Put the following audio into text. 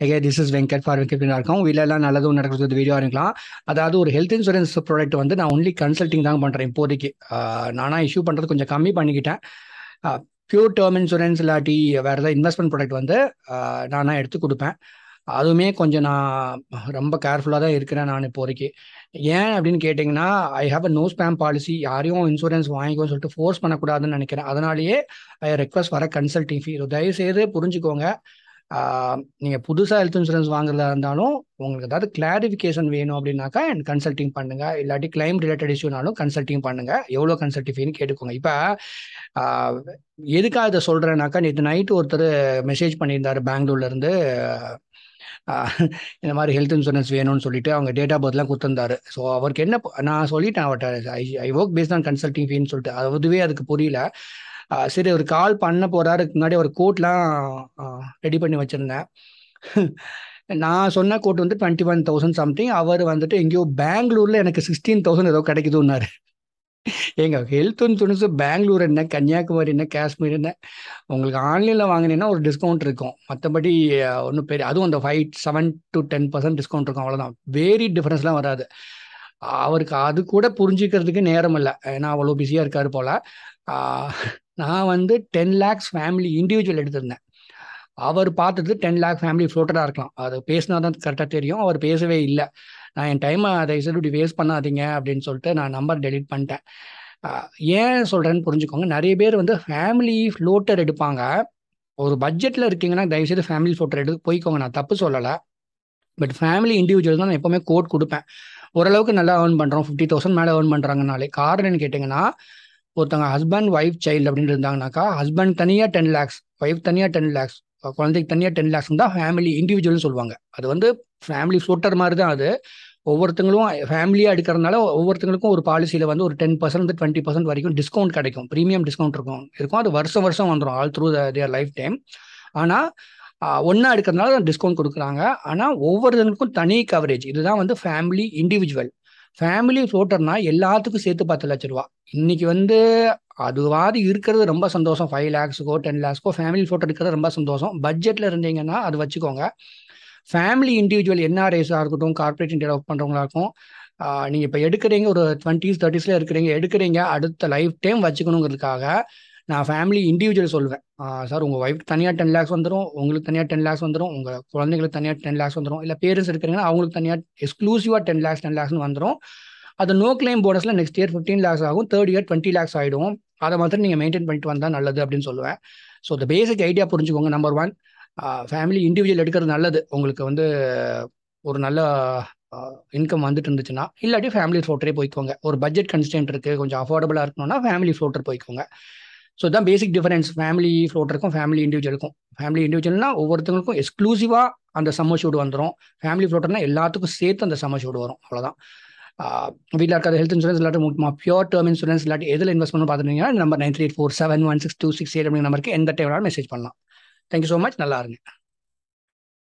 AK this is Venkat for Venkat இருக்கும் வீலெல்லாம் நல்லதும் நடக்கிறது வீடியோ இருக்கலாம் அதாவது ஒரு ஹெல்த் இன்சூரன்ஸ் ப்ராடக்ட் வந்து நான் ஒன்லி கன்சல்டிங் தான் பண்ணுறேன் இப்போதைக்கு நானாக இஷ்யூ பண்ணுறது கொஞ்சம் கம்மி பண்ணிக்கிட்டேன் பியூர் டேர்ம் இன்சூரன்ஸ் இல்லாட்டி வேறு ஏதாவது இன்வெஸ்ட்மெண்ட் ப்ராடக்ட் வந்து நானாக எடுத்து கொடுப்பேன் அதுவுமே கொஞ்சம் நான் ரொம்ப கேர்ஃபுல்லாக தான் இருக்கிறேன் நான் இப்போதைக்கு ஏன் அப்படின்னு கேட்டிங்கன்னா I have a no spam policy யாரையும் இன்சூரன்ஸ் வாங்கிக்கோன்னு சொல்லிட்டு ஃபோர்ஸ் பண்ணக்கூடாதுன்னு நினைக்கிறேன் அதனாலேயே ஐ ரெக்வஸ்ட் வர கன்சல்டிங் ஃபீ தயவுசெய்து புரிஞ்சுக்கோங்க நீங்கள் புதுசாக ஹெல்த் இன்சூரன்ஸ் வாங்குறதா இருந்தாலும் உங்களுக்கு ஏதாவது கிளாரிஃபிகேஷன் வேணும் அப்படின்னாக்கா அண்ட் கன்சல்டிங் பண்ணுங்க இல்லாட்டி கிளைம் ரிலேட்டட் இஷ்யூனாலும் கன்சல்டிங் பண்ணுங்க எவ்வளோ கன்சல்டிங் ஃபீன்னு கேட்டுக்கோங்க இப்போ எதுக்காக இதை சொல்கிறேன்னாக்கா நேற்று நைட்டு ஒருத்தர் மெசேஜ் பண்ணியிருந்தாரு பெங்களூர்லேருந்து இந்த மாதிரி ஹெல்த் இன்சூரன்ஸ் வேணும்னு சொல்லிட்டு அவங்க டேட் ஆஃப் பர்த்லாம் கொடுத்துருந்தாரு ஸோ அவருக்கு என்ன நான் சொல்லிட்டேன் அவர்கிட்ட I I work based on consulting ஃபீன்னு சொல்லிட்டு அதுவே அதுக்கு புரியல சரி ஒரு கால் பண்ண போறாருக்கு முன்னாடி ஒரு கோட்லாம் ரெடி பண்ணி வச்சிருந்தேன் நான் சொன்ன கோட் வந்து டுவெண்ட்டி ஒன் தௌசண்ட் சம்திங் அவர் வந்துட்டு எங்கேயோ பெங்களூர்ல எனக்கு சிக்ஸ்டீன் தௌசண்ட் ஏதோ கிடைக்குதுன்னாரு எங்க ஹெல்த் இன்சூரன்ஸ் பெங்களூர் என்ன கன்னியாகுமரி என்ன காஷ்மீர் என்ன உங்களுக்கு ஆன்லைனில் வாங்கினீங்கன்னா ஒரு டிஸ்கவுண்ட் இருக்கும் மற்றபடி ஒன்றும் பெரிய அதுவும் அந்த five seven to ten percent discount இருக்கும் அவ்வளோதான் வேரி டிஃப்ரென்ஸ்லாம் வராது அவருக்கு அது கூட புரிஞ்சிக்கிறதுக்கு நேரம் இல்லை ஏன்னா அவ்வளோ பிஸியாக இருக்காரு போல் நான் வந்து டென் லேக்ஸ் ஃபேமிலி இண்டிவிஜுவல் எடுத்திருந்தேன் அவர் பார்த்தது டென் லேக் ஃபேமிலி ஃப்ளோட்டராக இருக்கலாம் அது பேசினா தான் கரெக்டாக தெரியும் அவர் பேசவே இல்லை நான் என் டைமை அதை இப்படி வேஸ்ட் பண்ணாதீங்க அப்படின்னு சொல்லிட்டு நான் நம்பர் டெலிட் பண்ணிட்டேன் ஏன் சொல்கிறேன்னு புரிஞ்சுக்கோங்க நிறைய பேர் வந்து ஃபேமிலி ஃப்ளோட்டர் எடுப்பாங்க ஒரு பட்ஜெட்டில் இருக்கீங்கன்னா தயவுசெய்து ஃபேமிலி ஃப்ளோட்டர் எடுத்து போய்க்கோங்க நான் தப்பு சொல்லலை பட் ஃபேமிலி இண்டிவிஜுவல் தான் நான் எப்போவுமே கோட் கொடுப்பேன் ஓரளவுக்கு நல்லா ஏர்ன் பண்ணுறோம் ஃபிஃப்டி தௌசண்ட் மேலே ஏர்ன் பண்ணுறாங்கனாலே காரணம்னு கேட்டிங்கன்னா ஒருத்தவங்க ஹஸ்பண்ட் ஒய்ஃப் சைல்டு அப்படின்னு இருந்தாங்கனாக்கா ஹஸ்பண்ட் தனியாக டென் லேக்ஸ் ஒய்ஃப் தனியாக டென் லேக்ஸ் குழந்தைக்கு தனியாக டென் லேக்ஸ் தான் ஃபேமிலி இண்டிவிஜுவல்னு சொல்லுவாங்க அது வந்து ஃபேமிலி ஃப்ளோட்டர் மாதிரி தான் அது ஒவ்வொருத்தங்களும் ஃபேமிலியாக எடுக்கிறதுனால ஒவ்வொருத்தங்களுக்கும் ஒரு பாலிசியில் வந்து ஒரு டென் பர்சன்ட் டுவெண்ட்டி பர்சன்ட் வரைக்கும் டிஸ்கவுண்ட் கிடைக்கும் ப்ரீமியம் டிஸ்கவுண்ட் இருக்கும் இருக்கும் அது வருஷம் வருஷம் வந்துடும் all through their lifetime ஆனால் ஒன்றா எடுக்கிறதுனால டிஸ்கவுண்ட் கொடுக்குறாங்க ஆனால் ஒவ்வொருத்தங்களுக்கும் தனி கவரேஜ் இதுதான் வந்து ஃபேமிலி இண்டிவிஜுவல் ஃபேமிலி ஃப்ளோட்டர்னா எல்லாத்துக்கும் சேர்த்து பத்து லட்ச ரூபா இன்னைக்கு வந்து அதுவாது இருக்கிறது ரொம்ப சந்தோஷம் ஃபைவ் லேக்ஸுக்கோ டென் லேக்ஸ்க்கோ ஃபேமிலி ஃப்ளோட்டர் இருக்கிறது ரொம்ப சந்தோஷம் பட்ஜெட்டில் இருந்தீங்கன்னா அது வச்சுக்கோங்க ஃபேமிலி இண்டிவிஜுவல் என்ஆர்ஐஸாக இருக்கட்டும் கார்பரேட் இண்டியா ஒர்க் பண்ணுறவங்களா இருக்கும் நீங்கள் இப்போ எடுக்கிறீங்க ஒரு டுவெண்ட்டிஸ் தேர்ட்டிஸில் இருக்கிறீங்க எடுக்கிறீங்க அடுத்த லைஃப் டைம் வச்சுக்கணுங்கிறதுக்காக நான் ஃபேமிலி இண்டிவிஜுவல் சொல்லுவேன் சார் உங்கள் ஒய்ஃப் தனியாக டென் லேக்ஸ் வந்துடும் உங்களுக்கு தனியாக டென் லேக்ஸ் வந்துடும் உங்கள் குழந்தைங்களுக்கு தனியாக டென் லேக்ஸ் வந்துடும் இல்லை பேரண்ட்ஸ் இருக்கிறீங்கன்னா அவங்களுக்கு தனியாக எக்ஸ்க்ளூசிவாக டென் லேக்ஸ் டென் லேக்ஸ்னு வந்துடும் அது நோ கிளைம் போனஸில் நெக்ஸ்ட் இயர் ஃபிஃப்டீன் லேக்ஸ் ஆகும் தேர்ட் இயர் டுவெண்ட்டி லேக்ஸ் ஆகிடும் அதை மாத்திரம் நீங்கள் மெயின்டைன் பண்ணிட்டு வந்தால் நல்லது அப்படின்னு சொல்லுவேன் ஸோ இந்த பேசிக் ஐடியா புரிஞ்சுக்கோங்க நம்பர் ஒன் ஃபேமிலி இண்டிவிஜுவல் எடுக்கிறது நல்லது உங்களுக்கு வந்து ஒரு நல்ல இன்கம் வந்துட்டு இருந்துச்சுன்னா இல்லாட்டி ஃபேமிலி ஃப்ளோட்டரே போய்க்கோங்க ஒரு பட்ஜெட் கன்ஸ்டன்ட் இருக்குது கொஞ்சம் அஃபோர்டபுளாக இருக்கணும்னா ஃபேமிலி ஃப்ளோட்டர் போய்க்கோங்க ஸோ தான் பேசிக் டிஃபரன்ஸ் ஃபேமிலி ஃப்ளோட்டருக்கும் ஃபேமிலி இண்டிவிஜுவலுக்கும் ஃபேமிலி இண்டிவிஜுவல்னா ஒவ்வொருத்தவங்களுக்கும் எக்ஸ்க்ளூசிவாக அந்த சம்மர் ஷூட் வந்துடும் ஃபேமிலி ஃப்ளோட்டர்னா எல்லாத்துக்கும் சேர்த்து அந்த சம்மர் ஷூட் வரும் அவ்வளோதான் வீட்டில் இருக்கிற ஹெல்த் இன்சூரன்ஸ் இல்லாட்டி முக்கியமாக பியூர் டேர்ம் இன்சூரன்ஸ் இல்லாட்டி எதில் இன்வெஸ்ட் பண்ணணும் பார்த்துட்டீங்கன்னா number nine three eight four seven one six two six eight அப்படிங்கிற நம்பருக்கு எந்த டைம் மெசேஜ் பண்ணலாம் தேங்க்யூ ஸோ மச் நல்லா இருங்க